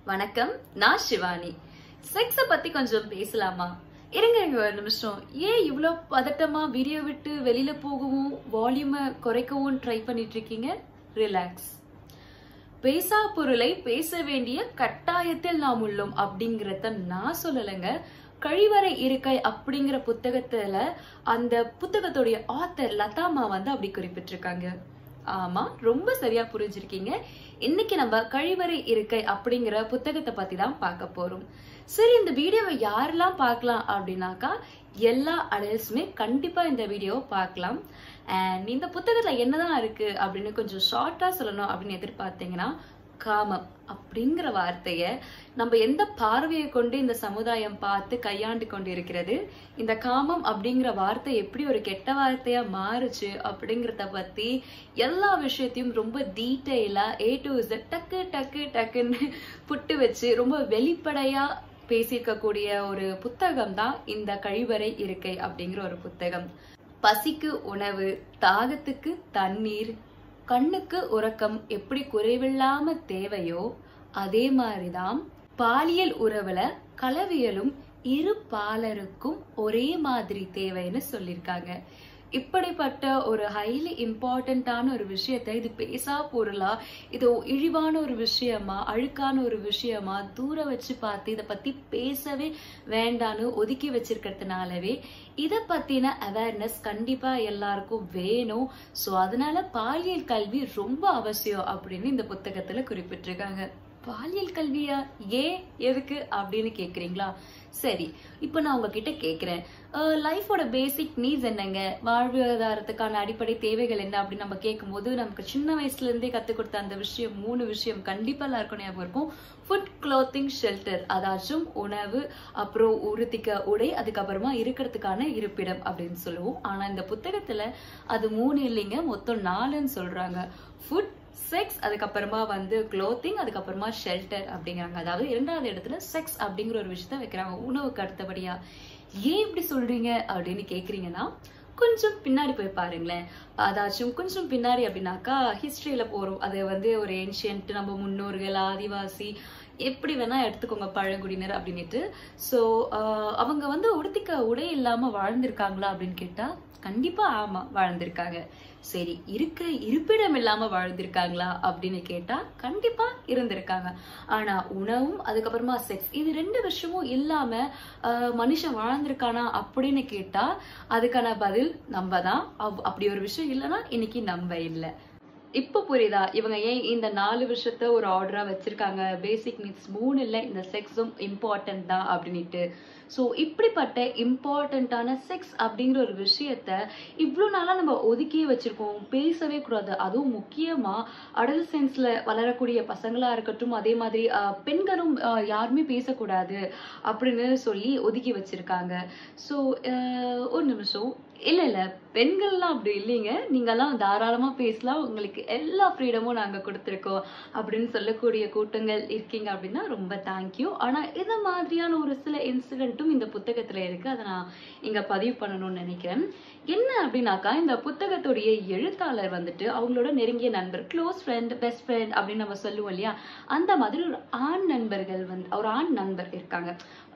வணக்கம் நான் சிவானி செக்ஸ பத்தி கொஞ்சம் பேசலாமா இருங்க இருங்க ஒரு நிமிஷம் ஏன் இவ்ளோ பதட்டமா வீடியோ விட்டு வெளியில போகவும் வால்யூமை குறைக்கவும் ட்ரை பண்ணிட்டு இருக்கீங்க ரிலாக்ஸ் பேசா பொருளை பேச வேண்டிய கட்டாயத்தில் நாம் உள்ளோம் அப்படிங்கறத நான் சொல்லலைங்க கழிவறை இருக்கை அப்படிங்கிற புத்தகத்துல அந்த புத்தகத்துடைய ஆத்தர் லதாமா வந்து அப்படி குறிப்பிட்டிருக்காங்க ஆமா ரொம்ப சரியா புரிஞ்சிருக்கீங்க இன்னைக்கு நம்ம கழிவறை இருக்கை அப்படிங்கிற புத்தகத்தை பத்தி தான் பார்க்க போறோம் சரி இந்த வீடியோவை யாரெல்லாம் பார்க்கலாம் அப்படின்னாக்கா எல்லா அடல்ட்ஸுமே கண்டிப்பா இந்த வீடியோவை பார்க்கலாம் அண்ட் இந்த புத்தகத்துல என்னதான் இருக்கு அப்படின்னு கொஞ்சம் ஷார்ட்டா சொல்லணும் அப்படின்னு எதிர்பார்த்தீங்கன்னா காமம் அப்படிங்கிற வார்த்தைய நம்ம எந்த பார்வையை கொண்டு இந்த சமுதாயம் பார்த்து கையாண்டு கொண்டு இருக்கிறது இந்த காமம் அப்படிங்கிற வார்த்தை எப்படி ஒரு கெட்ட வார்த்தையா மாறுச்சு அப்படிங்கிறத பத்தி எல்லா விஷயத்தையும் ரொம்ப டீட்டெயிலா ஏ டு Z டக்கு டக்கு டக்குன்னு புட்டு வச்சு ரொம்ப வெளிப்படையா பேசியிருக்கக்கூடிய ஒரு புத்தகம் தான் இந்த கழிவறை இருக்கை அப்படிங்கிற ஒரு புத்தகம் பசிக்கு உணவு தாகத்துக்கு தண்ணீர் கண்ணுக்கு உறக்கம் எப்படி குறைவில்லாம தேவையோ அதே மாதிரிதான் பாலியல் உறவுல கலவியலும் இரு பாலருக்கும் ஒரே மாதிரி தேவைன்னு சொல்லியிருக்காங்க இப்படிப்பட்ட ஒரு ஹைலி இம்பார்ட்டண்ட்டான ஒரு விஷயத்த இது பேசா பொருளா இது இழிவான ஒரு விஷயமா அழுக்கான ஒரு விஷயமா தூர வச்சு பார்த்து இதை பத்தி பேசவே வேண்டான்னு ஒதுக்கி வச்சிருக்கிறதுனாலவே இதை பத்தின அவேர்னஸ் கண்டிப்பா எல்லாருக்கும் வேணும் ஸோ அதனால பாலியல் கல்வி ரொம்ப அவசியம் அப்படின்னு இந்த புத்தகத்துல குறிப்பிட்டிருக்காங்க பாலியல் கல்வியா ஏன் எதுக்கு அப்படின்னு கேக்குறீங்களா சரி இப்போ நான் உங்ககிட்ட கேக்குறேன் லைஃபோட பேசிக் நீட்ஸ் என்னங்க வாழ்வாதாரத்துக்கான அடிப்படை தேவைகள் என்ன அப்படின்னு நம்ம கேட்கும்போது நமக்கு சின்ன வயசுல இருந்தே கத்துக் கொடுத்த அந்த விஷயம் மூணு விஷயம் கண்டிப்பா எல்லாருக்கும் ஞாபகம் இருக்கும் ஃபுட் கிளாத்திங் ஷெல்டர் அதாச்சும் உணவு அப்புறம் உறுதிக்க உடை அதுக்கப்புறமா இருக்கிறதுக்கான இருப்பிடம் அப்படின்னு சொல்லுவோம் ஆனா இந்த புத்தகத்துல அது மூணு இல்லைங்க மொத்தம் நாலுன்னு சொல்றாங்க ஃபுட் செக்ஸ் அதுக்கப்புறமா வந்து க்ளோத்திங் அதுக்கப்புறமா ஷெல்டர் அப்படிங்கிறாங்க அதாவது இரண்டாவது இடத்துல செக்ஸ் அப்படிங்கிற ஒரு விஷயத்த வைக்கிறாங்க உணவுக்கு அடுத்தபடியா ஏன் இப்படி சொல்றீங்க அப்படின்னு கேக்குறீங்கன்னா கொஞ்சம் பின்னாடி போய் பாருங்களேன் அதாச்சும் கொஞ்சம் பின்னாடி அப்படின்னாக்கா ஹிஸ்டரியில போறோம் அது வந்து ஒரு ஏன்ஷியன்ட் நம்ம முன்னோர்கள் ஆதிவாசி எப்படி வேணா எடுத்துக்கோங்க பழங்குடியினர் அப்படின்னுட்டு ஸோ அவங்க வந்து உடுத்திக்க உடை இல்லாம வாழ்ந்திருக்காங்களா அப்படின்னு கேட்டா கண்டிப்பா ஆமா வாழ்ந்திருக்காங்க சரி இருக்க இருப்பிடம் இல்லாம வாழ்ந்திருக்காங்களா அப்படின்னு கேட்டா கண்டிப்பா இருந்திருக்காங்க ஆனா உணவும் அதுக்கப்புறமா செக்ஸ் இது ரெண்டு விஷயமும் இல்லாம மனுஷன் வாழ்ந்திருக்கானா அப்படின்னு கேட்டா அதுக்கான பதில் நம்ம தான் அப்படி ஒரு விஷயம் இல்லைன்னா இன்னைக்கு நம்ம இல்லை இப்ப புரியுதா இவங்க ஏன் இந்த நாலு விஷயத்த ஒரு ஆர்டரா வச்சிருக்காங்க பேசிக் நீட்ஸ் மூணு இல்ல இந்த செக்ஸும் இம்பார்ட்டன்ட் தான் அப்படின்ட்டு ஸோ இப்படிப்பட்ட இம்பார்ட்டண்ட்டான செக்ஸ் அப்படிங்கிற ஒரு விஷயத்த இவ்வளோ நாளாக நம்ம ஒதுக்கியே வச்சிருக்கோம் பேசவே கூடாது அதுவும் முக்கியமாக அடல் சென்ஸில் வளரக்கூடிய பசங்களாக இருக்கட்டும் அதே மாதிரி பெண்களும் யாருமே பேசக்கூடாது அப்படின்னு சொல்லி ஒதுக்கி வச்சிருக்காங்க ஸோ ஒரு நிமிஷம் இல்லை இல்லை பெண்கள்லாம் அப்படி இல்லைங்க நீங்கெல்லாம் தாராளமாக பேசலாம் உங்களுக்கு எல்லா ஃப்ரீடமும் நாங்கள் கொடுத்துருக்கோம் அப்படின்னு சொல்லக்கூடிய கூட்டங்கள் இருக்கீங்க அப்படின்னா ரொம்ப தேங்க்யூ ஆனால் இது மாதிரியான ஒரு சில இன்சிடென்ட்டும் இந்த புத்தகத்தில் இருக்குது அதை நான் இங்கே பதிவு பண்ணணும்னு நினைக்கிறேன் என்ன அப்படின்னாக்கா இந்த புத்தகத்துடைய எழுத்தாளர் வந்துட்டு அவங்களோட நெருங்கிய நண்பர் க்ளோஸ் ஃப்ரெண்ட் பெஸ்ட் ஃப்ரெண்ட் அப்படின்னு நம்ம சொல்லுவோம் இல்லையா அந்த மாதிரி ஒரு ஆண் நண்பர்கள் வந்து ஒரு ஆண் நண்பர் இருக்காங்க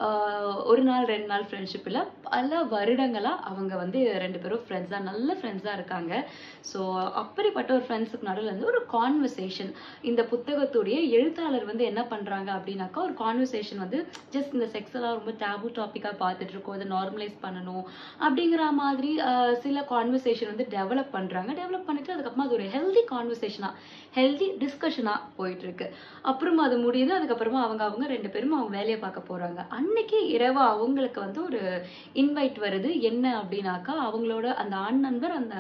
ஒரு நாள் ரெண்டு நாள் ஃப்ரெண்ட்ஷிப்பில் பல வருடங்களாக அவங்க வந்து ரெண்டு பேரும் ஃப்ரெண்ட்ஸாக நல்ல ஃப்ரெண்ட்ஸாக இருக்காங்க ஸோ அப்படிப்பட்ட ஒரு ஃப்ரெண்ட்ஸுக்கு நடுவில் வந்து ஒரு கான்வர்சேஷன் இந்த புத்தகத்துடைய எழுத்தாளர் வந்து என்ன பண்ணுறாங்க அப்படின்னாக்கா ஒரு கான்வர்சேஷன் வந்து ஜஸ்ட் இந்த செக்ஸ் எல்லாம் ரொம்ப டேபு டாப்பிக்காக பார்த்துட்டு இருக்கோம் அதை நார்மலைஸ் பண்ணணும் அப்படிங்கிற மாதிரி சில கான்வர்சேஷன் வந்து டெவலப் பண்ணுறாங்க டெவலப் பண்ணிட்டு அதுக்கப்புறமா அது ஒரு ஹெல்தி கான்வர்சேஷனாக ஹெல்தி டிஸ்கஷனாக போயிட்டு இருக்கு அப்புறமா அது முடியுது அதுக்கப்புறமா அவங்க அவங்க ரெண்டு பேரும் அவங்க வேலையை பார்க்க போகிறாங்க அன்னைக்கு இரவு அவங்களுக்கு வந்து ஒரு இன்வைட் வருது என்ன அப்படின்னாக்கா அவங்களோட அந்த ஆண் நண்பர் அந்த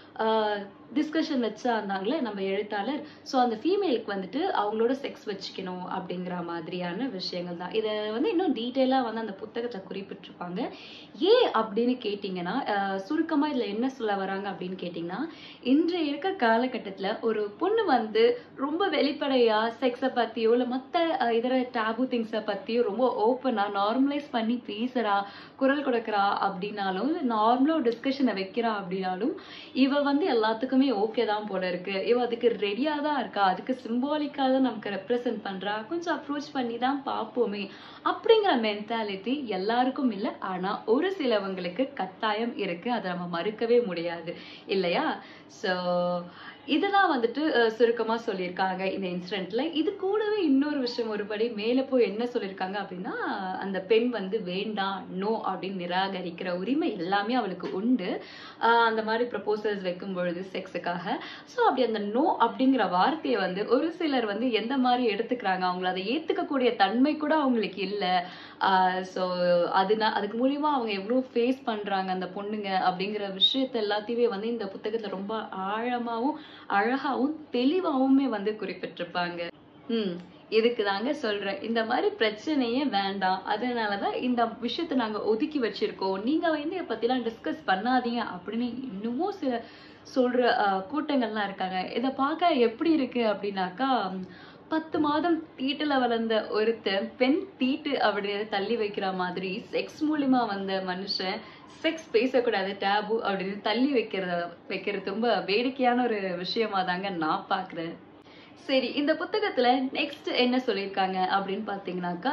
டிஸ்கஷன் வச்சா இருந்தாங்களே நம்ம எழுத்தாளர் ஸோ அந்த ஃபீமேலுக்கு வந்துட்டு அவங்களோட செக்ஸ் வச்சுக்கணும் அப்படிங்கிற மாதிரியான விஷயங்கள் தான் இதை வந்து இன்னும் டீட்டெயிலாக வந்து அந்த புத்தகத்தை குறிப்பிட்டிருப்பாங்க ஏன் அப்படின்னு கேட்டிங்கன்னா சுருக்கமாக இதில் என்ன சொல்ல வராங்க அப்படின்னு கேட்டிங்கன்னா இன்றைய இருக்க காலகட்டத்தில் ஒரு பொண்ணு வந்து ரொம்ப வெளிப்படையாக செக்ஸை பற்றியோ இல்லை மற்ற இதர டேபு திங்ஸை பற்றியோ ரொம்ப ஓப்பனாக நார்மலைஸ் பண்ணி பேசுகிறா குரல் கொடுக்குறா அப்படின்னாலும் இல்லை நார்மலாக டிஸ்கஷனை வைக்கிறா அப்படின்னாலும் இவ வந்து எல்லாத்துக்கும் எல்லாருக்குமே ஓகே தான் போல இருக்கு இவ அதுக்கு ரெடியா தான் இருக்கா அதுக்கு சிம்பாலிக்கா தான் நமக்கு ரெப்ரசென்ட் பண்றா கொஞ்சம் அப்ரோச் பண்ணி தான் பார்ப்போமே அப்படிங்கிற மென்டாலிட்டி எல்லாருக்கும் இல்லை ஆனா ஒரு சிலவங்களுக்கு கட்டாயம் இருக்கு அதை நம்ம மறுக்கவே முடியாது இல்லையா ஸோ இதெல்லாம் வந்துட்டு அஹ், சுருக்கமா சொல்லியிருக்காங்க இந்த இன்சிடென்ட்ல இது கூடவே இன்னொரு விஷயம் ஒருபடி மேல போய் என்ன சொல்லியிருக்காங்க அப்படின்னா அந்த பெண் வந்து வேண்டாம் நோ அப்படின்னு நிராகரிக்கிற உரிமை எல்லாமே அவளுக்கு உண்டு ஆஹ் அந்த மாதிரி ப்ரப்போசல்ஸ் வைக்கும் பொழுது செக்ஸுக்காக ஸோ அப்படி அந்த நோ அப்படிங்கிற வார்த்தையை வந்து ஒரு சிலர் வந்து எந்த மாதிரி எடுத்துக்கிறாங்க அவங்கள அதை ஏத்துக்கக்கூடிய தன்மை கூட அவங்களுக்கு இல்லை ஸோ அதுனா அதுக்கு மூலியமா அவங்க எவ்வளோ ஃபேஸ் பண்றாங்க அந்த பொண்ணுங்க அப்படிங்கிற விஷயத்த எல்லாத்தையுமே வந்து இந்த புத்தகத்துல ரொம்ப ஆழமாவும் அழகாவும் தெளிவாவுமே வந்து குறிப்பிட்டிருப்பாங்க ம் இதுக்கு தாங்க சொல்றேன் இந்த மாதிரி பிரச்சனையே வேண்டாம் அதனாலதான் இந்த விஷயத்த நாங்க ஒதுக்கி வச்சிருக்கோம் நீங்க வந்து இதை பத்திலாம் டிஸ்கஸ் பண்ணாதீங்க அப்படின்னு இன்னமும் சில சொல்ற அஹ், கூட்டங்கள்லாம் இருக்காங்க இதை பார்க்க எப்படி இருக்கு அப்படின்னாக்கா ம், பத்து மாதம் தீட்டுல வளர்ந்த ஒருத்தன் பெண் தீட்டு அப்படின்னு தள்ளி வைக்கிற மாதிரி செக்ஸ் மூலியமா வந்த மனுஷன் செக்ஸ் பேசக்கூடாது டேபு அப்படின்னு தள்ளி வைக்கிறத வைக்கிறது ரொம்ப வேடிக்கையான ஒரு விஷயமா தாங்க நான் பாக்குறேன் சரி இந்த புத்தகத்துல நெக்ஸ்ட் என்ன சொல்லியிருக்காங்க அப்படின்னு பார்த்தீங்கன்னாக்கா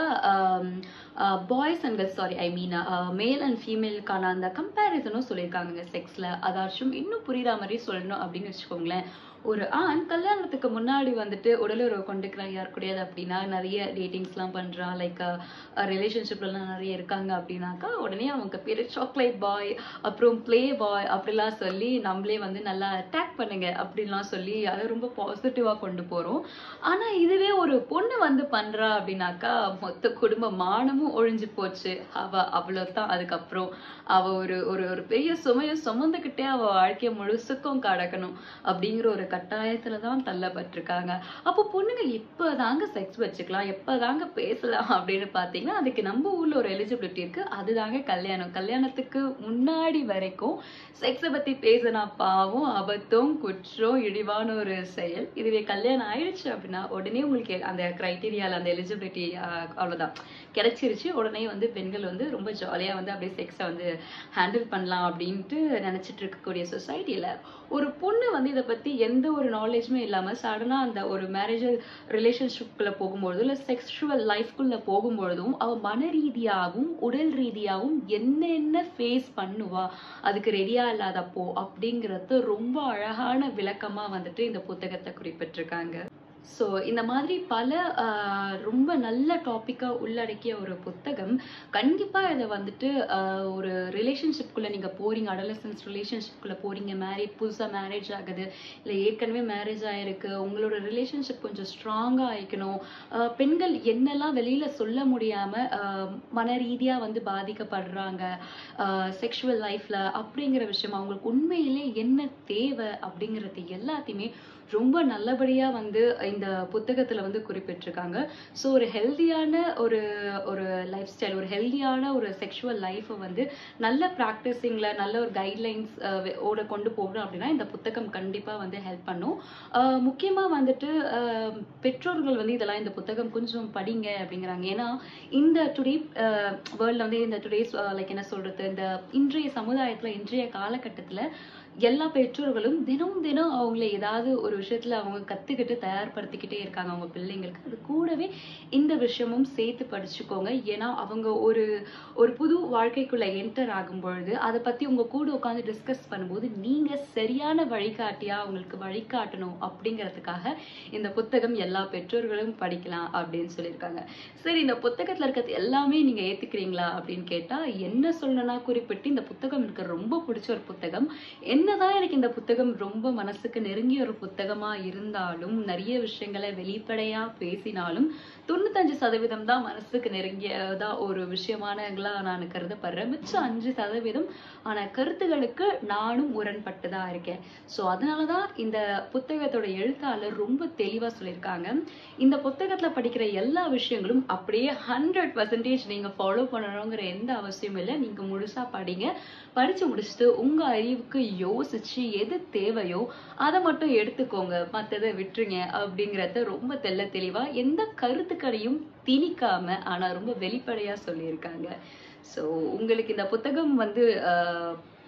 boys and girls sorry I mean male and ஃபீமேலுக்கான அந்த கம்பேரிசனும் சொல்லியிருக்காங்க செக்ஸ்ல அதாச்சும் இன்னும் புரியுற மாதிரி சொல்லணும் அப்படின்னு வச்சுக்கோங்களேன் ஒரு ஆண் கல்யாணத்துக்கு முன்னாடி வந்துட்டு உடலுறவு கொண்டுக்கிறான் யார் கூடயாவது அப்படின்னா நிறைய டேட்டிங்ஸ்லாம் பண்றான் லைக் ரிலேஷன்ஷிப்லாம் நிறைய இருக்காங்க அப்படின்னாக்கா உடனே அவங்க பேர் சாக்லேட் பாய் அப்புறம் ப்ளே பாய் அப்படிலாம் சொல்லி நம்மளே வந்து நல்லா அட்டாக் பண்ணுங்க அப்படின்லாம் சொல்லி அதை ரொம்ப பாசிட்டிவாக கொண்டு போகிறோம் ஆனால் இதுவே ஒரு பொண்ணு வந்து பண்றா அப்படின்னாக்கா மொத்த குடும்ப மானமும் ஒழிஞ்சு போச்சு அவ அவ்வளோதான் அதுக்கப்புறம் அவ ஒரு ஒரு ஒரு பெரிய சுமையை சுமந்துக்கிட்டே அவ வாழ்க்கைய முழுசுக்கும் கடக்கணும் அப்படிங்கிற ஒரு கட்டாயத்துல தான் தள்ளப்பட்டிருக்காங்க அப்போ பொண்ணுங்க எப்பதாங்க செக்ஸ் வச்சுக்கலாம் எப்பதாங்க பேசலாம் அப்படின்னு பார்த்தீங்கன்னா அதுக்கு நம்ம ஊர்ல ஒரு எலிஜிபிலிட்டி இருக்கு அதுதாங்க கல்யாணம் கல்யாணத்துக்கு முன்னாடி வரைக்கும் செக்ஸை பத்தி பேசினா பாவம் அபத்தம் குற்றம் இழிவான ஒரு செயல் இதுவே கல்யாணம் ஆயிடுச்சு அப்படின்னா உடனே உங்களுக்கு அந்த கிரைட்டீரியால அந்த எலிஜிபிலிட்டி அவ்வளவுதான் கிடைச்சிருச்சு உடனே வந்து பெண்கள் வந்து ரொம்ப ஜாலியா வந்து அப்படியே செக்ஸை வந்து ஹேண்டில் பண்ணலாம் அப்படின்ட்டு நினைச்சிட்டு இருக்கக்கூடிய சொசைட்டில ஒரு பொண்ணு வந்து இதை பத்தி எந்த ஒரு நாலேஜுமே இல்லாம சடனா அந்த ஒரு மேரேஜ் ரிலேஷன்ஷிப்குள்ள போகும்பொழுதும் இல்ல செக்ஷுவல் லைஃப்குள்ள போகும்பொழுதும் அவ மன ரீதியாகவும் உடல் ரீதியாகவும் என்னென்ன ஃபேஸ் பண்ணுவா அதுக்கு ரெடியா இல்லாதப்போ அப்படிங்கறது ரொம்ப அழகான விளக்கமா வந்துட்டு இந்த புத்தகத்தை குறிப்பிட்டிருக்காங்க ஸோ இந்த மாதிரி பல ஆஹ், ரொம்ப நல்ல டாப்பிக்காக உள்ளடக்கிய ஒரு புத்தகம் கண்டிப்பாக இதை வந்துட்டு ஆஹ், ஒரு ரிலேஷன்ஷிப்குள்ளே நீங்கள் போறீங்க அடலசன்ஸ் ரிலேஷன்ஷிப்குள்ளே போறீங்க மேரேஜ் புதுசாக மேரேஜ் ஆகுது இல்லை ஏற்கனவே மேரேஜ் ஆயிருக்கு உங்களோட ரிலேஷன்ஷிப் கொஞ்சம் ஸ்ட்ராங்காக ஆயிக்கணும் ஆஹ், பெண்கள் என்னெல்லாம் வெளியில் சொல்ல முடியாமல் மன ரீதியாக வந்து பாதிக்கப்படுறாங்க செக்ஷுவல் லைஃப்பில் அப்படிங்கிற விஷயம் அவங்களுக்கு உண்மையிலே என்ன தேவை அப்படிங்கிறது எல்லாத்தையுமே ரொம்ப நல்லபடியா வந்து இந்த புத்தகத்துல வந்து குறிப்பிட்டிருக்காங்க ஸோ ஒரு ஹெல்தியான ஒரு ஒரு லைஃப் ஸ்டைல் ஒரு ஹெல்தியான ஒரு செக்ஷுவல் லைஃப்பை வந்து நல்ல ப்ராக்டிஸிங்ல நல்ல ஒரு கைட்லைன்ஸ் ஓட கொண்டு போகணும் அப்படின்னா இந்த புத்தகம் கண்டிப்பா வந்து ஹெல்ப் பண்ணும் அஹ் முக்கியமா வந்துட்டு அஹ் பெற்றோர்கள் வந்து இதெல்லாம் இந்த புத்தகம் கொஞ்சம் படிங்க அப்படிங்கிறாங்க ஏன்னா இந்த டுடே வேர்ல்ட்ல வந்து இந்த டுடேஸ் லைக் என்ன சொல்றது இந்த இன்றைய சமுதாயத்துல இன்றைய காலகட்டத்துல எல்லா பெற்றோர்களும் தினம் தினம் அவங்கள ஏதாவது ஒரு விஷயத்துல அவங்க கத்துக்கிட்டு தயார்படுத்திக்கிட்டே இருக்காங்க அவங்க பிள்ளைங்களுக்கு அது கூடவே இந்த விஷயமும் சேர்த்து படிச்சுக்கோங்க ஏன்னா அவங்க ஒரு ஒரு புது வாழ்க்கைக்குள்ள என்டர் ஆகும் பொழுது அதை பத்தி உங்க கூட உட்காந்து டிஸ்கஸ் பண்ணும்போது நீங்க சரியான வழிகாட்டியா அவங்களுக்கு வழிகாட்டணும் அப்படிங்கிறதுக்காக இந்த புத்தகம் எல்லா பெற்றோர்களும் படிக்கலாம் அப்படின்னு சொல்லியிருக்காங்க சரி இந்த புத்தகத்துல இருக்கிறது எல்லாமே நீங்க ஏத்துக்கிறீங்களா அப்படின்னு கேட்டா என்ன சொல்லணும்னா குறிப்பிட்டு இந்த புத்தகம் எனக்கு ரொம்ப பிடிச்ச ஒரு புத்தகம் என்னதான் எனக்கு இந்த புத்தகம் ரொம்ப மனசுக்கு நெருங்கிய ஒரு புத்தகமா இருந்தாலும் நிறைய விஷயங்களை வெளிப்படையா பேசினாலும் தொண்ணூத்தஞ்சு சதவீதம் தான் மனசுக்கு நெருங்கியதா ஒரு விஷயமானங்களா நான் கருதப்படுறேன் மிச்சம் அஞ்சு சதவீதம் ஆன கருத்துகளுக்கு நானும் முரண்பட்டுதா இருக்கேன் ஸோ அதனாலதான் இந்த புத்தகத்தோட எழுத்தாளர் ரொம்ப தெளிவா சொல்லியிருக்காங்க இந்த புத்தகத்துல படிக்கிற எல்லா விஷயங்களும் அப்படியே ஹண்ட்ரட் பர்சன்டேஜ் நீங்க ஃபாலோ பண்ணணுங்கிற எந்த அவசியமும் இல்லை நீங்க முழுசா படிங்க படிச்சு முடிச்சுட்டு உங்க அறிவுக்கு யோசிச்சு எது தேவையோ அதை மட்டும் எடுத்துக்கோங்க மத்ததை விட்டுருங்க அப்படிங்கறத ரொம்ப தெள்ள தெளிவா எந்த கருத்துக்களையும் திணிக்காம ஆனா ரொம்ப வெளிப்படையா சொல்லியிருக்காங்க ஸோ உங்களுக்கு இந்த புத்தகம் வந்து ஆஹ்,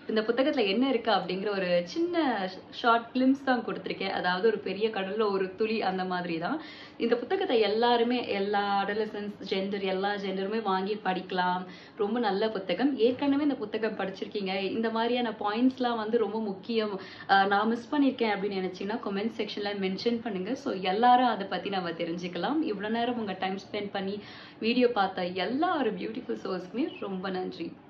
இந்த புத்தகத்துல என்ன இருக்கு அப்படிங்கிற ஒரு சின்ன ஷார்ட் கிளிம்ஸ் தான் கொடுத்துருக்கேன் அதாவது ஒரு பெரிய கடல்ல ஒரு துளி அந்த மாதிரி தான் இந்த புத்தகத்தை எல்லாருமே எல்லா அடலசன்ஸ் ஜெண்டர் எல்லா ஜெண்டருமே வாங்கி படிக்கலாம் ரொம்ப நல்ல புத்தகம் ஏற்கனவே இந்த புத்தகம் படிச்சிருக்கீங்க இந்த மாதிரியான பாயிண்ட்ஸ்லாம் வந்து ரொம்ப முக்கியம் ஆஹ் நான் மிஸ் பண்ணியிருக்கேன் அப்படின்னு நினைச்சீங்கன்னா கமெண்ட் செக்ஷன்ல மென்ஷன் பண்ணுங்க ஸோ எல்லாரும் அதை பத்தி நம்ம தெரிஞ்சுக்கலாம் இவ்வளவு நேரம் உங்க டைம் ஸ்பெண்ட் பண்ணி வீடியோ பார்த்த எல்லா ஒரு பியூட்டிஃபுல் சோர்ஸ்க்குமே ரொம்ப நன்றி